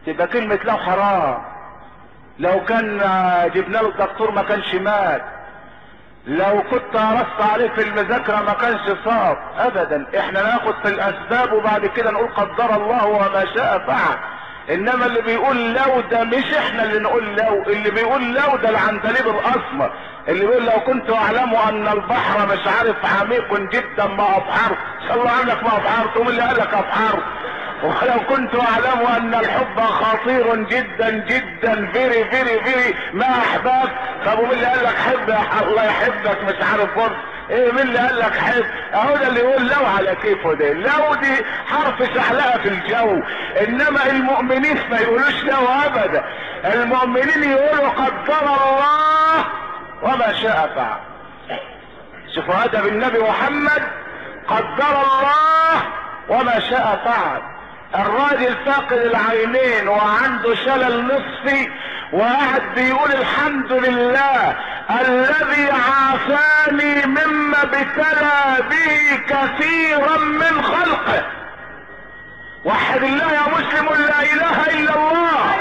تبقى كلمة لو حرام لو كان جبنا له الدكتور ما كانش مات لو كنت قرصت عليه في المذاكرة ما كانش صاب ابدا احنا ناخد في الاسباب وبعد كده نقول قدر الله وما شاء فعل انما اللي بيقول لو ده مش احنا اللي نقول لو اللي بيقول لو ده العندليب الاسمر اللي بيقول لو كنت اعلم ان البحر مش عارف عميق جدا ما ابحر ان شاء الله عنك ما ابحر تقوم اللي قال لك ابحر ولو كنت اعلم ان الحب خطير جدا جدا فيري فيري فيري ما احباب طب ومين اللي قال لك حب يا الله يحبك مش عارف فرص ايه مين اللي قال لك حب اهو ده اللي يقول لو على كيفه ده لو دي حرف شعلقه في الجو انما المؤمنين ما يقولوش لو ابدا المؤمنين يقولوا قدر الله وما شاء فعل شوفوا ادب النبي محمد قدر الله وما شاء فعل الراجل فاقد العينين وعنده شلل نصفي وقاعد بيقول الحمد لله الذي عافاني مما ابتلى به كثيرا من خلقه وحد الله يا مسلم لا اله الا الله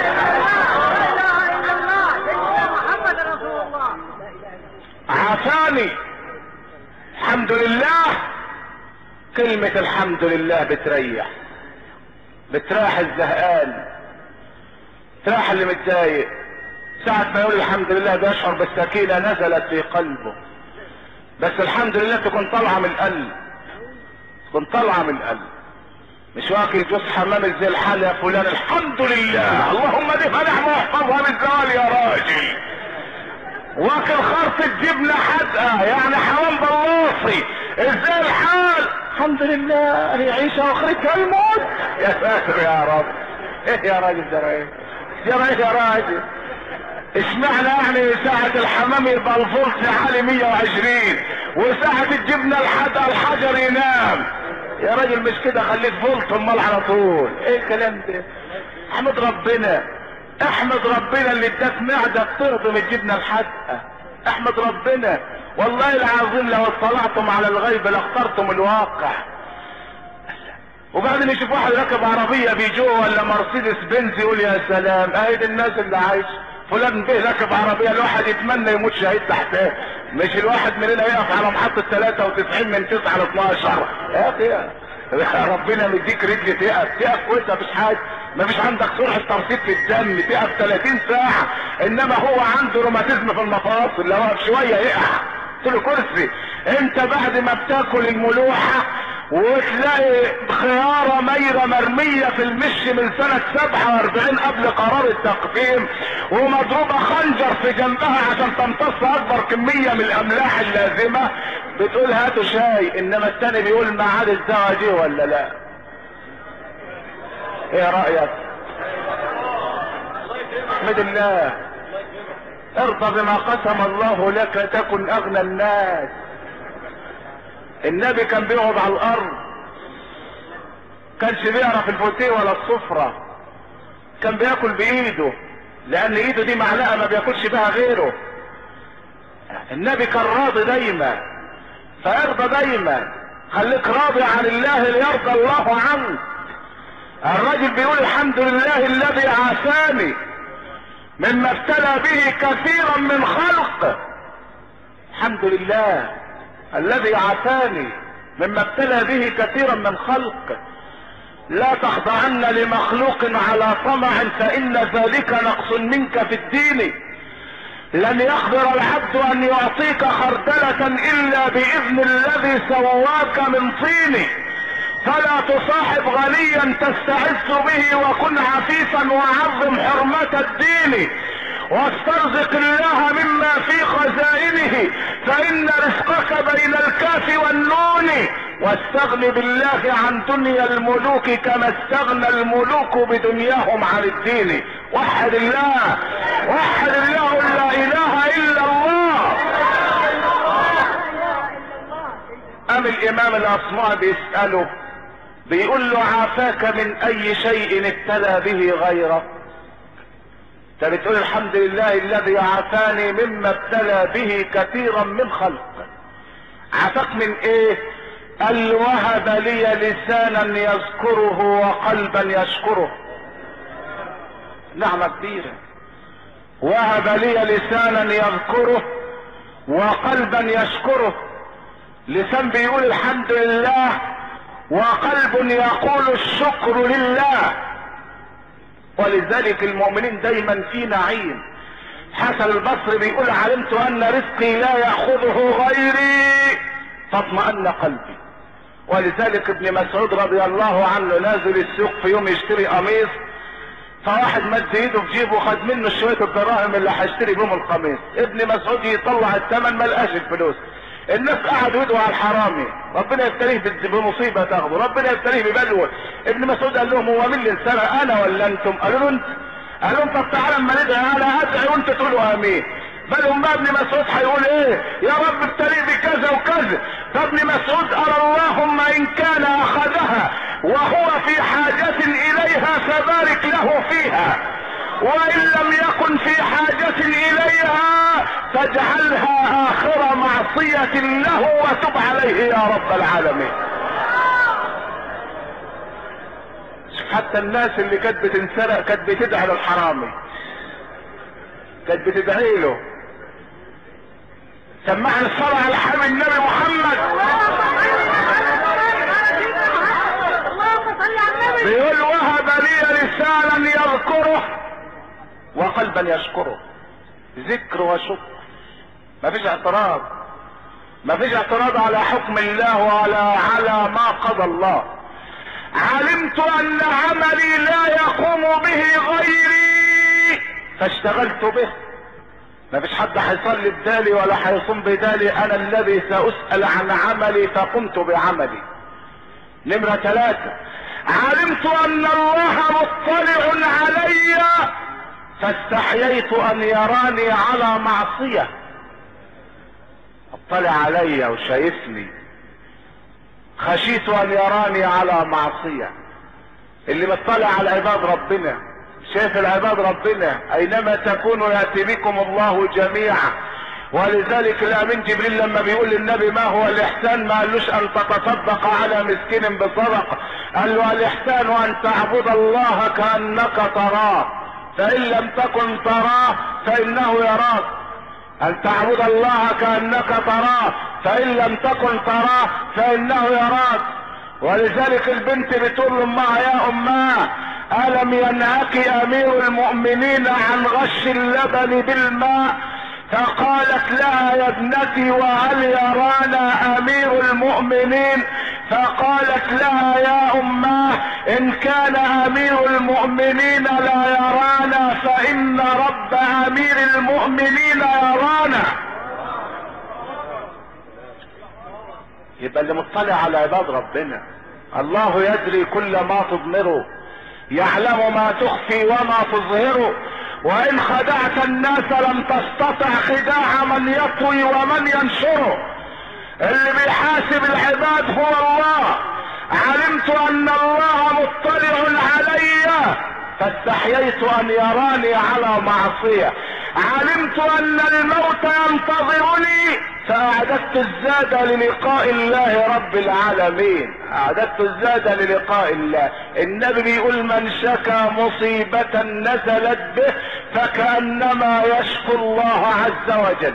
عافاني الحمد لله كلمة الحمد لله بتريح بتريح الزهقان تريح اللي متضايق ساعة ما يقول الحمد لله بيشعر بالسكينة نزلت في قلبه بس الحمد لله تكون طالعة من القلب تكون طالعة من القلب مش واكل جوز حمام زي الحال يا فلان الحمد لله اللهم دي فنعمة واحفظها بالزوال يا راجل واكل خرطة جبنة حدقة يعني حمام بلاصي ازاي الحال الحمد لله هي عيشة واخرتها الموت يا ساتر يا رب ايه يا راجل ده ايه يا راجل يا راجل اشمعنى يعني ساعة الحمام يبقى الفولت عالي 120 وساعة الجبنة الحدقة الحجر ينام يا راجل مش كده خليك فولت امال على طول ايه الكلام ده احمد ربنا احمد ربنا اللي اداك معدة تهضم الجبنة الحدقة احمد ربنا والله العظيم لو اطلعتم على الغيب لاخترتم الواقع وبعدين يشوف واحد راكب عربية بيجو ولا مرسيدس بنز يقول يا سلام اهي دي الناس اللي عايش فلان به راكب عربية الواحد يتمنى يموت شهيد تحتها مش الواحد مننا يقف على محطة 93 من 9 ل 12 يا اخي يا ربنا مديك رجل تقف تقف وانت مفيش حاجه مفيش عندك سرعه ترسيب في الدم تقف 30 ساعه انما هو عنده روماتيزم في المفاصل لو وقف شويه يقع قلت له كرسي انت بعد ما بتاكل الملوحه وتلاقي خيارة ميرة مرمية في المش من سنة 47 قبل قرار التقديم ومضروبة خنجر في جنبها عشان تمتص اكبر كمية من الاملاح اللازمة بتقول هاتوا شاي انما التاني بيقول معاد الزواج ولا لا ايه رأيك احمد الله ارضى بما قسم الله لك تكن اغنى الناس النبي كان بيقعد على الارض كانش بيعرف الفوتيه ولا الصفرة كان بياكل بايده لان ايده دي معلقة ما بياكلش بها غيره النبي كان راضي دايما فارضى دايما خليك راضي عن الله ليرضى الله عنك الراجل بيقول الحمد لله الذي عافاني مما ابتلى به كثيرا من خلقه الحمد لله الذي عافاني مما ابتلى به كثيرا من خلقه لا تخضعن لمخلوق على طمع فان ذلك نقص منك في الدين لن يقدر العبد ان يعطيك خردلة الا باذن الذي سواك من طين فلا تصاحب غنيا تستعز به وكن عفيفا وعظم حرمة الدين واسترزق الله مما في خزائنه فان رزقك بين الكاف والنون واستغن بالله عن دنيا الملوك كما استغنى الملوك بدنياهم عن الدين وحد الله وحد الله لا اله الا الله ام الامام الاصمعي بيسأله بيقول له عافاك من اي شيء ابتلى به غيرك انت بتقول الحمد لله الذي عافاني مما ابتلى به كثيرا من خلقه عافاك من ايه قال وهب لي لسانا يذكره وقلبا يشكره نعمة كبيرة وهب لي لسانا يذكره وقلبا يشكره لسان بيقول الحمد لله وقلب يقول الشكر لله ولذلك المؤمنين دايما في نعيم حسن البصري بيقول علمت ان رزقي لا ياخذه غيري فاطمأن قلبي ولذلك ابن مسعود رضي الله عنه نازل السوق في يوم يشتري قميص فواحد مد ايده في جيبه خد منه شويه الدراهم اللي هيشتري بيهم القميص ابن مسعود يطلع الثمن ما لقاش الفلوس الناس قعدوا يدعوا على الحرامي ربنا يبتليه بمصيبه تاخده ربنا يبتليه ببلوه ابن مسعود قال لهم هو مين اللي انسرق انا ولا انتم قالوا له انت قال لهم طب تعالى اما ندعي انا ادعي وانت تقولوا امين بل هم ابن مسعود هيقول ايه يا رب ابتليه بكذا وكذا فابن مسعود قال اللهم ان كان اخذها وهو في حاجة اليها فبارك له فيها وان لم يكن في حاجة اليها فاجعلها اخر معصية له وتب عليه يا رب العالمين حتى الناس اللي كانت بتنسرق كانت بتدعي للحرامي كانت بتدعي له سمعنا الصلاة على حبيب النبي محمد بيقول وهب لي لسانا يذكره وقلبا يشكره ذكر وشكر مفيش اعتراض مفيش اعتراض على حكم الله ولا على ما قضى الله علمت ان عملي لا يقوم به غيري فاشتغلت به مفيش حد هيصلي بدالي ولا هيصوم بدالي انا الذي ساسأل عن عملي فقمت بعملي نمرة ثلاثة علمت ان الله مطلع علي فاستحييت ان يراني على معصية اطلع علي وشايفني خشيت ان يراني على معصية اللي مطلع على عباد ربنا شايف العباد ربنا اينما تكونوا ياتي بكم الله جميعا ولذلك الامين جبريل لما بيقول للنبي ما هو الاحسان ما قالوش ان تتصدق على مسكين بصدقه قال له الاحسان ان تعبد الله كانك تراه فان لم تكن تراه فانه يراك ان تعبد الله كانك تراه فان لم تكن تراه فانه يراك ولذلك البنت بتقول لامها يا اماه الم ينهك امير المؤمنين عن غش اللبن بالماء فقالت لها يا ابنتي وهل يرانا امير المؤمنين فقالت لها يا اماه ان كان امير المؤمنين لا يرانا فان رب امير المؤمنين يرانا يبقى اللي مطلع على عباد ربنا الله يدري كل ما تضمره يعلم ما تخفي وما تظهره وان خدعت الناس لم تستطع خداع من يطوي ومن ينشره اللي بيحاسب العباد هو الله علمت ان الله مطلع علي فاستحييت ان يراني على معصية علمت ان الموت ينتظرني فاعددت الزاد للقاء الله رب العالمين اعددت الزاد للقاء الله النبي بيقول من شكى مصيبة نزلت به فكأنما يشكو الله عز وجل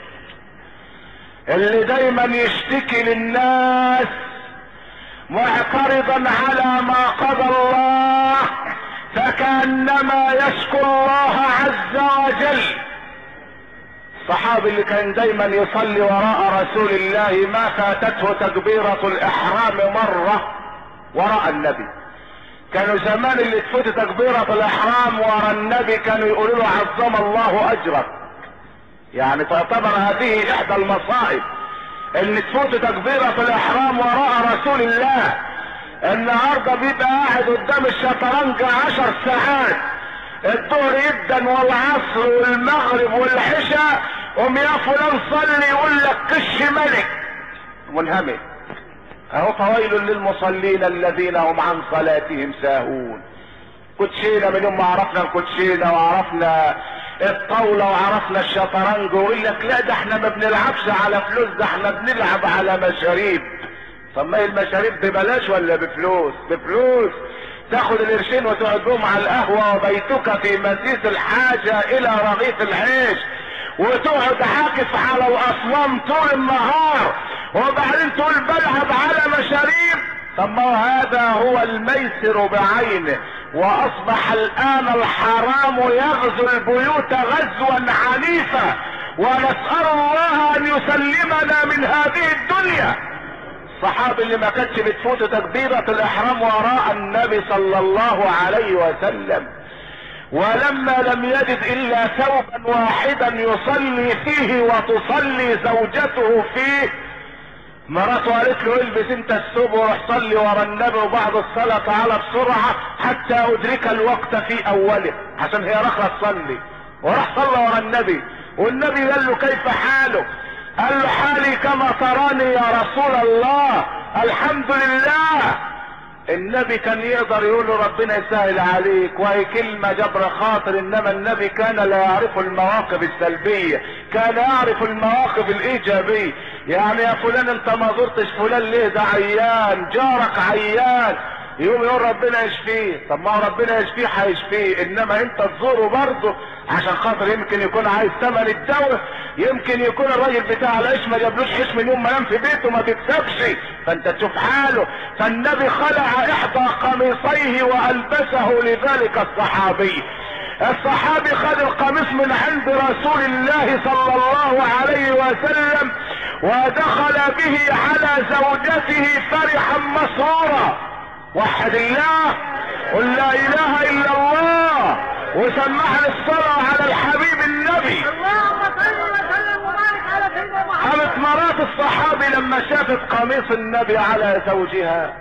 اللي دايما يشتكي للناس معترضا على ما قضى الله فكأنما يشكو الله عز وجل الصحابي اللي كان دايما يصلي وراء رسول الله ما فاتته تكبيرة الاحرام مرة وراء النبي كانوا زمان اللي تفوت تكبيرة الاحرام وراء النبي كانوا يقولوا له عظم الله اجرك يعني تعتبر هذه احدى المصائب ان تفوت تكبيرة الاحرام وراء رسول الله النهاردة بيبقى قاعد قدام الشطرنج عشر ساعات الظهر جدا والعصر والمغرب والعشاء قوم يا فلان صلي يقول لك كش ملك منهمك اهو فويل للمصلين الذين هم عن صلاتهم ساهون كوتشينه من يوم ما عرفنا الكوتشينه وعرفنا الطاوله وعرفنا الشطرنج ويقول لك لا ده احنا ما بنلعبش على فلوس ده احنا بنلعب على مشاريب طب ما هي المشاريب ببلاش ولا بفلوس بفلوس تاخد القرشين وتقعد بهم على القهوة وبيتك في مسيس الحاجة الى رغيف العيش وتقعد عاكف على الاصنام طول النهار وبعدين تقول بلعب على مشاريب طب ما هذا هو الميسر بعينه واصبح الان الحرام يغزو البيوت غزوا عنيفا ونسأل الله ان يسلمنا من هذه الدنيا الصحابي اللي ما كانتش بتفوت تكبيرة الاحرام وراء النبي صلى الله عليه وسلم ولما لم يجد الا ثوبا واحدا يصلي فيه وتصلي زوجته فيه مراته قالت له البس انت الثوب وروح صلي ورا النبي وبعد الصلاة تعالى بسرعة حتى ادرك الوقت في اوله عشان هي راخرة تصلي وراح صلى ورا النبي والنبي قال له كيف حاله قال له حالي كما تراني يا رسول الله الحمد لله النبي كان يقدر يقول له ربنا يسهل عليك وهي كلمة جبر خاطر انما النبي كان لا يعرف المواقف السلبية كان يعرف المواقف الايجابية يعني يا فلان انت ما زرتش فلان ليه ده عيان جارك عيان يقوم يقول ربنا يشفيه طب ما هو ربنا يشفيه هيشفيه انما انت تزوره برضه عشان خاطر يمكن يكون عايز ثمن الدواء يمكن يكون الراجل بتاع العيش ما جابلوش عيش من يوم ما نام في بيته ما بيكسبش فانت تشوف حاله فالنبي خلع احدى قميصيه والبسه لذلك الصحابي الصحابي خد القميص من عند رسول الله صلى الله عليه وسلم ودخل به على زوجته فرحا مسرورا وحد الله قل لا اله الا الله وسمعنا الصلاة على الحبيب النبي اللهم صل وسلم وبارك على سيدنا محمد قامت مرات الصحابي لما شافت قميص النبي على زوجها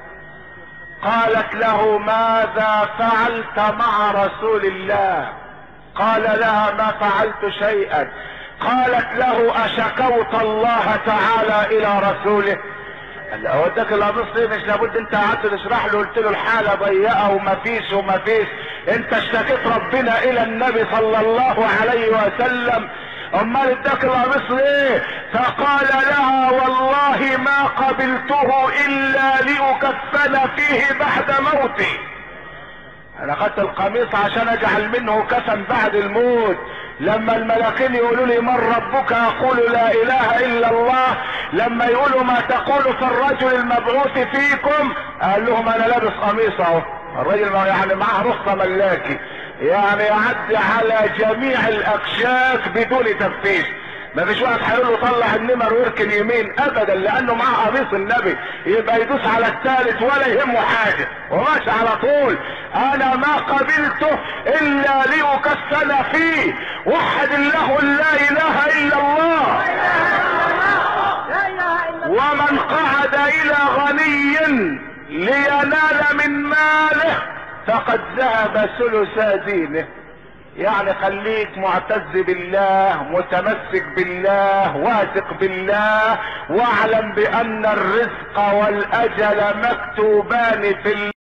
قالت له ماذا فعلت مع رسول الله قال لها ما فعلت شيئا قالت له اشكوت الله تعالى الى رسوله قال له وداك القميص ليه مش لابد انت قعدت تشرح له قلت له الحاله ضيقه ومفيش ومفيش انت اشتكيت ربنا الى النبي صلى الله عليه وسلم امال اداك القميص ليه فقال لها والله ما قبلته الا لاكفن فيه بعد موتي انا خدت القميص عشان اجعل منه كفن بعد الموت لما الملاكين يقولوا لي من ربك اقول لا اله الا الله لما يقولوا ما تقول في الرجل المبعوث فيكم قال لهم انا لابس قميص اهو الراجل ما يعني معاه رخصة ملاكي يعني يعدي على جميع الاكشاك بدون تفتيش ما فيش واحد هيقول له طلع النمر ويركن يمين ابدا لانه معاه قميص النبي يبقى يدوس على الثالث ولا يهمه حاجه وماشي على طول انا ما قبلته الا ليكفن فيه وحد الله لا اله الا الله لا اله الا الله ومن قعد الى غني لينال من ماله فقد ذهب ثلث دينه يعني خليك معتز بالله متمسك بالله واثق بالله واعلم بان الرزق والاجل مكتوبان في الله